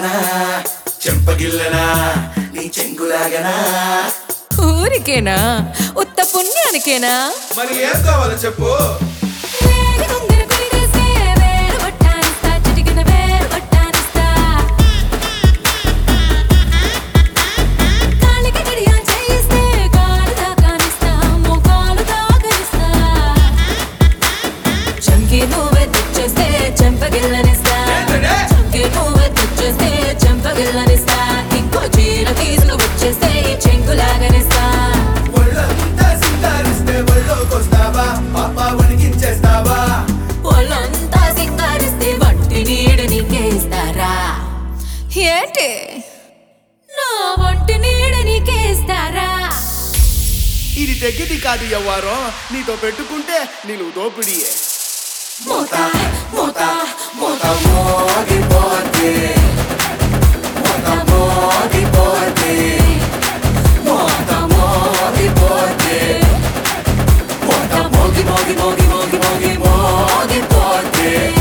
చెంగులాగనా చెంపగిల్లనా నీ చెంగులాగనా ఊరికేనా ఉత్త పుణ్యానికేనా మరి ఏం కావాలో చెప్పు వేడి గుండెను కుదిరేస్తే వేరు కొట్టానిస్తా, చిటికెన వేరు కొట్టానిస్తా. కాలికి గడియాలు చేయిస్తే కాలు దాకానిస్తా, మోకాలు దాకనిస్తా. చంకి నువ్వే తెచ్చేస్తే చెంపగిల్లనిస్తా ఏంటంటే? చంకి నువ్వే తెచ్చేస్తే చెంపగిల్లనిస్తా ఇంకో చీర తీసుకువచ్చేస్తే ఈ చెంగులాగనిస్తా ఒళ్ళంతా సింగారిస్తే ఒళ్ళోకొస్తావా పాప వణికించేస్తావా వాళ్ళంతా సింగారిస్తే వంటి నీడ నీకేస్తారా ఏంటి నా వంటి నీడ నీకేస్తారా ఇది తెగ్గిది కాదు ఎవ్వారో నీతో పెట్టుకుంటే నీళ్ళు దోపిడియే మూత మూత మూత మోగిపోతే మూత మోగిపోతే మూత మోగిపోతే మూత మోగి మోగి మోగి మోగి మోగి మోగిపోతే